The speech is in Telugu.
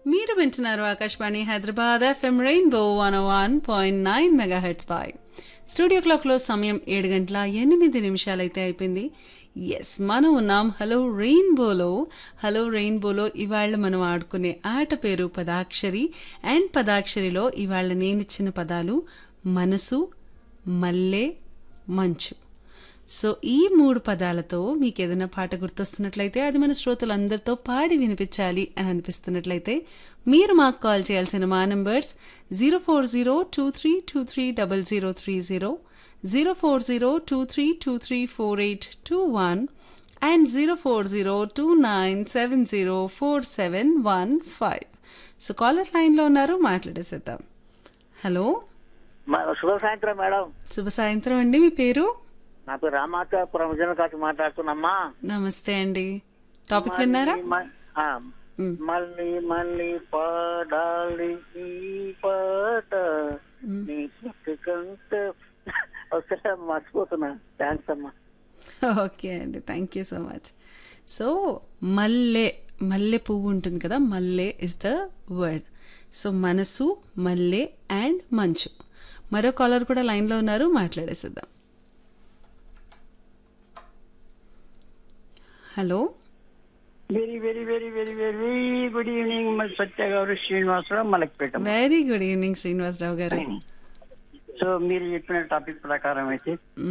మీరు వింటున్నారు Akashvani Hyderabad FM rainbow one one point nine megahertz పై స్టూడియో క్లాక్లో సమయం ఏడు గంటల ఎనిమిది నిమిషాలైతే అయిపోయింది ఎస్ మనం ఉన్నాం హలో రెయిన్బోలో హలో రెయిన్బోలో ఇవాళ మనం ఆడుకునే ఆట పేరు పదాక్షరి అండ్ పదాక్షరిలో ఇవాళ నేనిచ్చిన పదాలు మనసు మల్లె మంచు సో ఈ మూడు పదాలతో మీకు ఏదైనా పాట గుర్తొస్తున్నట్లయితే అది మన శ్రోతలందరితో పాడి వినిపించాలి అని అనిపిస్తున్నట్లయితే మీరు మాకు కాల్ చేయాల్సిన మా numbers zero four zero two three two three double zero three zero zero four zero two three two three four eight two one and zero four zero two nine seven zero four seven one five so caller లైన్లో ఉన్నారు మాట్లాడేసేద్దాం హలో మ- శుభ సాయంత్రం మేడం శుభ సాయంత్రం అండి మీ పేరు నా పేరు రామాచాపురం విజయనగరం మాట్లాడుతున్నామ్మా నమస్తే అండి టాపిక్ విన్నారా మళ్ళీ మ- ఆ, మ్. మళ్ళీ మళ్ళీ పాడాలి ఈ పాట నీ పుట్టుకంటే ఒకసారి మర్చిపోతున్నా థ్యాంక్స్ అమ్మా ఓకే అండి thank you so much so మల్లె మల్లె పువ్వు ఉంటుంది కదా మల్లె ఇస్ ద వర్డ్ సో మనసు మల్లె అండ్ మంచు మరో కాలర్ కూడా లైన్లో ఉన్నారు మాట్లాడేసేద్దాం hello very very very very very good evening Satya గారు Srinivasarao Malakpet very good evening Srinivasarao గారు సో మీరు చెప్పిన టాపిక్ ప్రకారం అయితే